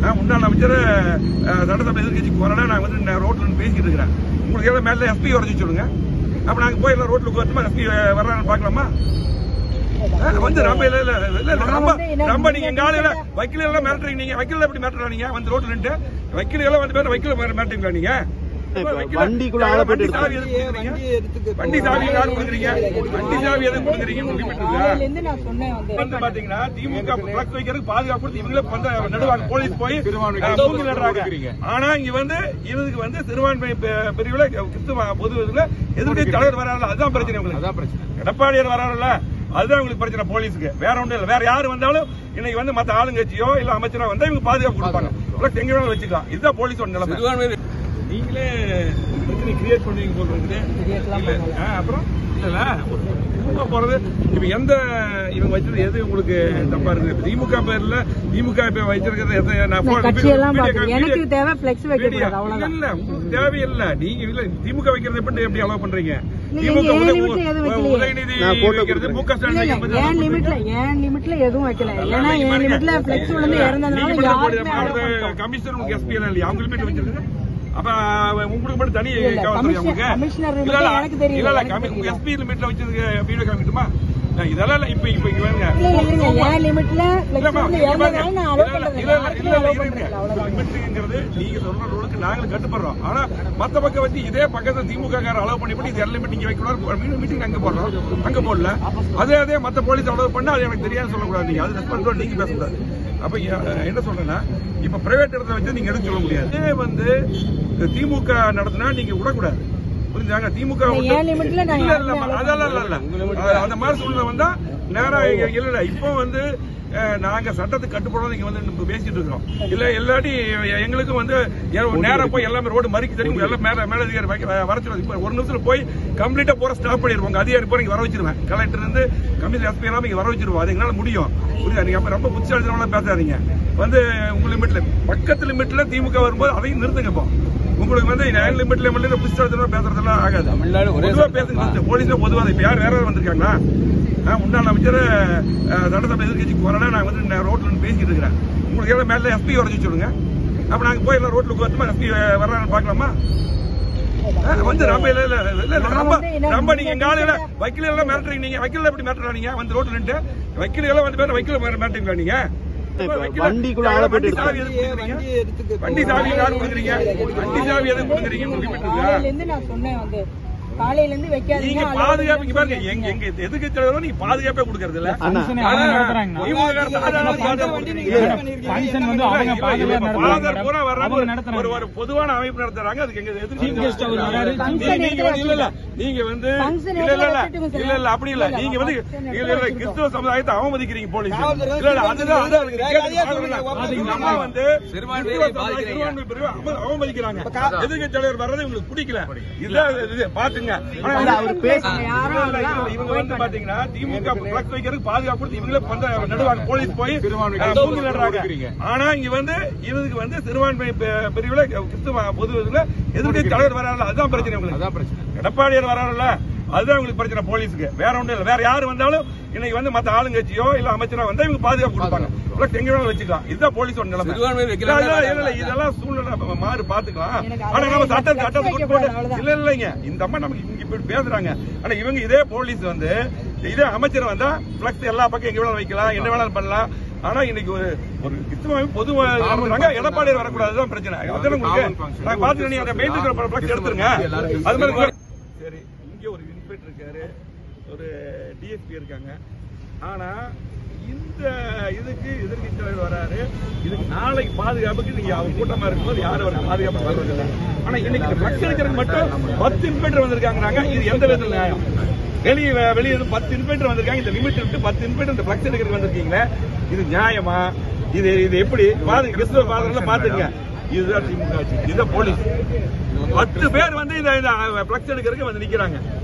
நான் முன்னாள் அமைச்சர் அஹ், சட்டசபை எதிர்கட்சிக்கு போறேன்னா நான் வந்து நான் ரோட்ல நின்னு பேசிட்டு இருக்கிறேன் உங்களுக்கு எல்லாம் மேல எஸ்பி வரைச்சு சொல்லுங்க அப்ப நாங்க போய் எல்லாம் ரோட்ல உட்காந்துமா எஸ்பி வர்றான்னு பாக்கலாமா அஹ், வந்து ரொம்ப இல்ல இல்ல இல்ல, இல்ல ரொம்ப ரொம்ப நீங்க எங்க ஆளுல வக்கீல எல்லாம் மிரட்டுறீங்க நீங்க வக்கீல எப்படி மிரட்டுறா நீங்க வந்து ரோட்ல நின்று வக்கீல எல்லாம் வந்து பேர் வக்கீல மிரட்டுங்களா நீங்க இப்ப வக்கீல- வண்டிக்குள்ள ஆளை போட்டு வண்டி சாவி எதுக்கு கொடுக்குறீங்க? வண்டி சாவி யாரு கொடுக்குறீங்க வண்டி சாவி எதுக்கு கொடுக்குறீங்க limit இருக்கா? காலையில இருந்து நான் சொன்னேன் வந்து வந்து பாத்தீங்கன்னா திமுக பிளக்ஸ் வைக்கிறதுக்கு பாதுகாப்பு கொடுத்து இவங்களே வந்து நடுவாங்க போலீஸ் போய் அஹ், மூங்கி நடுறாங்க ஆனா இங்க வந்து இதுக்கு வந்து சிறுபான்மை பி- பிரிவுல கிறிஸ்துவ பொது இதுல எதிர்க்கட்சி தலைவர் வராருல அதுதான் பிரச்சனை உங்களுக்கு அதான் பிரச்சனை எடப்பாடியார் வராருல்ல அதுதான் உங்களுக்கு பிரச்சனை போலீஸுக்கு வேற ஒன்றும் இல்ல வேற யாரு வந்தாலும் இன்னைக்கு வந்து மத்த ஆளுங்கட்சியோ இல்ல அமைச்சரோ வந்தா இவங்க பாதுகாப்பு கொடுப்பாங்க பிளக்ஸ் எங்க வேணாலும் வச்சுக்கலாம் இதுதான் போலீஸோட நிலைமை சிறுபான்மை நீங்களே பிரச்சனை கிரியேட் பண்ணுவீங்க போல இருக்குது Create-லாம் இல்ல, பண்ணல. ஆ, அப்புறம் இல்ல சும்மா போறது இப்ப எந்த இவங்க வச்சது எது உங்களுக்கு தப்பா இருக்கு இப்ப திமுக பேர்ல திமுக இப்ப வச்சிருக்கிறது எது நான் நான் போ- கட்சியெல்லாம் வீடியோ பார்க்கல. காமி- எனக்கு தேவை flex வைக்க வீடியோ- கூடாது, அவ்வளவுதான். இல்ல உங்களுக்கு தேவையில்லை நீங்க இல்ல திமுக வைக்கிறது எப்படி எப்படி அலோவ் பண்றீங்க நீங்க திமுக என் உதய- லிமிட்ல எதுவும் வைக்கலையே. உதயநிதி நான் photo வைக்கிறது மு க இல்ல ஸ்டாலின் இல்ல வைக்கிறது என் allow லிமிட்ல பண்றீங்க? என் லிமிட்ல எதுவும் வைக்கல ஏன்னா நீங்க என் பாருங்க. லிமிட்ல பிளெக்ஸ் விழுந்து இறந்ததுனால நீங்க மட்டும் யாருமே போடுற allow மாதிரி பண்ணல. கமிஷனர் உங்களுக்கு எஸ்பி எல்லாம் இல்லையா அவங்க லிமிட் வச்சிருக்கு அப்ப உங்களுக்கு மட்டும் தனி இல்ல, காவல்துறை கமிஷனர் உங்களுக்கு கமிஷனர் இல்ல, limit இல்ல, எனக்கு தெரியும், இல்ல, இல்ல, எனக்கு கமி- உங்க தெரியும். எஸ்பி லிமிட்ல வச்சதுக்கு வீடியோ காமிக்கட்டுமா நான் இதெல்லாம் இல்ல, இப்ப இப்ப இங்க பாருங்க இல்ல இல்ல இருங்க என் லிமிட்ல பிளெக்ஸ் இல்லம்மா, விழுந்து இங்க பாருங்க. இறந்ததுனால நான் அலோவ் இல்ல, பண்றது இல்ல, இல்ல, யாருக்குமே இல்ல, அலோவ் இருங்க. பண்றது அவ்வளவுதான் லிமிட்டுங்கிறது நீங்க சொல்ற ரூலுக்கு நாங்களும் கட்டுப்படுறோம் ஆனா மத்த பக்கம் வந்து இதே பக்கத்துல திமுக கார அலோவ் பண்ணி பண்ணி இது எல்லாம் லிமிட் நீங்க வைக்கணும் மீட்டிங் அங்க போடுறோம் அங்க போடல அதே அதே மத்த போலீஸ் அலோவ் பண்ணா அது எனக்கு தெரியாது சொல்லக்கூடாது நீங்க அது ரெஸ்பான்சிபிள் நீங்க பேசக்கூடாது அப்ப எ- என்ன சொல்றேன்னா இப்ப பிரைவேட் இடத்துல வச்சு நீங்க எடுத்து சொல்ல முடியாது இதே வந்து திமுக நடத்தினா நீங்க விடக்கூடாது புரிஞ்சாங்க திமுக இல்ல, விட்டு- என் லிமிட்ல நான் இல்ல, யாருமே இல்ல, allow அதெல்லாம் இல்ல, இல்ல. அது- அந்த மாதிரி சூழ்நிலை வந்தா நேரா இங்க- இல்ல இல்ல இப்போ வந்து அஹ், நாங்க சட்டத்துக்கு கட்டுப்படும் இங்க வந்து நம்ம பேசிட்டு இருக்கிறோம் இல்ல இல்லாட்டி எங்களுக்கு வந்து எ- நேரா போய் எல்லாமே ரோடு மறிக்க தெரியும் எல்லாம் மேல மேல அதிகாரி வரச்சிருவோம் இப்ப ஒரு நிமிஷத்துல போய் கம்ப்ளீட்டா போற ஸ்டாப் பண்ணிடுவோம் உங்க அதிகாரி போற இங்க வர வச்சிருவேன் கலெக்டர் இருந்து கமிஷனர் எஸ்பி எல்லாம் இங்க வர வச்சிருவோம் அது எங்களால முடியும் புரியுதா நீங்க அப்ப ரொம்ப புத்திசாலித்தனமா பேசாதீங்க வந்து உங்க லிமிட்ல பக்கத்து லிமிட்ல திமுக வரும்போது அதையும் நிறுத்துங்க இப்போ உங்களுக்கு வந்து நைன் லிமிட்ல மட்டும் புத்திசாலித்தனமா பேசுறதெல்லாம் ஆகாது தமிழ்நாடு ஒரே பொதுவா பேசுங்க போலீஸ்ல பொதுவா இப்ப யார் வேற யாராவது வந்திருக்காங்களா நான் முன்னாள் அமைச்சர் அஹ், சட்டசபை எதிர்கட்சிக்கு போறேன்னா நான் வந்து நான் ரோட்ல நின்னு பேசிட்டு இருக்கிறேன் உங்களுக்கு எல்லாம் மேல எஸ்பி வரைச்சு சொல்லுங்க அப்ப நாங்க போய் எல்லாம் ரோட்ல உட்காந்துமா எஸ்பி வர்றான்னு பாக்கலாமா அஹ், வந்து ரொம்ப இல்ல இல்ல இல்ல, இல்ல நான் ரொம்ப வந்து என்ன- ரொம்ப நீங்க எங்க ஆளுல வக்கீல எல்லாம் மிரட்டுறீங்க நீங்க வக்கீல எப்படி மிரட்டுறா நீங்க வந்து ரோட்ல நின்று வக்கீல எல்லாம் வந்து பேர் வக்கீல மிரட்டுங்களா நீங்க இப்ப வக்கீல- வண்டிக்குள்ள ஆளை போட்டு வண்டி சாவி எதுக்கு கொடுக்குறீங்க? வண்டி சாவி யாரு கொடுக்குறீங்க வண்டி சாவி எதுக்கு கொடுக்குறீங்க உங்களுக்கு limit இருக்கா? காலையில இருந்து நான் சொன்னேன் வந்து காலையில இருந்து வைக்காதீங்க நீங்க allow பாதுகாப்பு இங்க பண்ணுங்கன்னு பாருங்க எங்க எங்க எதுக்கு தலைவரோ நீங்க பாதுகாப்பே கொடுக்கறது இல்ல அண்ணா. ஆனா, இவங்க சாதாரண பாதுகாப்பு கொடுக்குறீங்க. ஃபங்க்ஷன் வந்து அவங்க இல்ல, பாதுகாப்பு இல்ல, நடத்துறாங்க ஃபாதர் பூரா வர்றாங்க. அவங்க ஒரு- நடத்துறாங்க. ஒரு ஒரு பொதுவான அமைப்பு நடத்துறாங்க அதுக்கு எங்க எதிர்ப்பு Chief guest அவர் வராரு. நீங்க நீங்க வந்து இல்ல இல்ல நீங்க வந்து Function இல்ல இல்ல இல்ல எடுத்துட்டு இல்ல இல்ல அப்படி இல்ல இல்ல, நீங்க வந்து function இல்ல இல்ல எடுத்துட்டு கிறிஸ்துவ சமுதாயத்தை அவமதிக்கிறீங்க போலீஸ் இல்ல இல்ல அதுதான் அதுதான் எனக்கு கேட்கணும். இந்த அம்மா வந்து சிறுபான்மையை கிறிஸ்துவ சமுதாய பாதிக்கிறீங்க. சிறுபான்மை பிரிவை அவம- அவமதிக்கிறாங்க எதிர்க்கட்சி தலைவர் வர்றது உங்களுக்கு பிடிக்கல இதுதான் இது பாத்துங்க ஆனா இல்ல, அவர் பேச யாரும் இல்ல, இல்ல, இல்ல, இவங்க வந்து பாத்தீங்கன்னா திமுக பிளக்ஸ் வைக்கிறதுக்கு பாதுகாப்பு கொடுத்து இவங்களே வந்து நடுவாங்க போலீஸ் போய் அஹ், மூங்கி நடுறாங்க ஆனா இங்க வந்து இதுக்கு வந்து சிறுபான்மை பி- பிரிவுல கிறிஸ்துவ பொது இதுல எதிர்க்கட்சி தலைவர் வராருல அதுதான் பிரச்சனை உங்களுக்கு அதான் பிரச்சனை எடப்பாடியார் வராருல்ல அதுதான் உங்களுக்கு பிரச்சனை போலீஸுக்கு வேற ஒன்றும் இல்ல வேற யாரு வந்தாலும் இன்னைக்கு வந்து மத்த ஆளுங்கட்சியோ இல்ல அமைச்சரோ வந்தா இவங்க பாதுகாப்பு கொடுப்பாங்க பிளஸ் எங்க வேணாலும் வச்சுக்கலாம் இதுதான் போலீஸோட நிலைமை சிறுபான்மை இல்ல, வைக்கிறாங்க. இல்ல, இல்ல, இல்ல, இதெல்லாம் சூழ்நிலை நம்ம மாறு பாத்துக்கலாம் எனக்கு ஆனா நம்ம அதெல்லாம் சட்டம் flex சட்டத்தை வைக்க கொண்டு போட்டு கூடாது, அவ்வளவுதான். இல்ல இல்லைங்க இந்த அம்மா நமக்கு இங்க இப்படி பேசுறாங்க ஆனா இவங்க இதே போலீஸ் வந்து இதே அமைச்சர் வந்தா பிளக்ஸ் எல்லா பக்கம் எங்க வேணாலும் வைக்கலாம் என்ன வேணாலும் பண்ணலாம் ஆனா இன்னைக்கு ஒரு ஒரு கிறிஸ்துவ பொது நடத்துறாங்க எடப்பாடியார் வரக்கூடாதுதான் பிரச்சனை அதான உங்களுக்கு நான் பாத்து நீங்க அந்த மெயின் பிளக்ஸ் எடுத்துருங்க அது மாதிரி இங்க- சரி இங்க ஒரு இன்ஸ்பெக்டர் இருக்காரு ஒரு டிஎஸ்பி இருக்காங்க ஆனா இந்த இதுக்கு எதிர்க்கட்சி தலைவர் வராரு இதுக்கு நாளைக்கு பாதுகாப்புக்கு நீங்க அவங்க கூட்டமா இருக்கும்போது யாரும் அவருக்கு பாதுகாப்பு வர்றது இல்லை ஆனா இன்னைக்கு இந்த பிளக்ஸ் எடுக்கிறதுக்கு மட்டும் பத்து இன்ஸ்பெக்டர் வந்திருக்காங்கனாங்க இது எந்த விதத்தில் நியாயம் வெளியே வெளியே இருந்து பத்து இன்ஸ்பெக்டர் வந்திருக்காங்க இந்த லிமிட் விட்டு பத்து இன்ஸ்பெக்டர் இந்த பிளக்ஸ் எடுக்கிறதுக்கு வந்திருக்கீங்களே இது நியாயமா இது இது எப்படி பாருங்க கிறிஸ்துவ பாதுகாப்பு பாத்துங்க இதுதான் திமுக ஆட்சி இதுதான் போலீஸ் பத்து பேர் வந்து இந்த பிளக்ஸ் எடுக்கிறதுக்கு வந்து நிக்கிறாங்க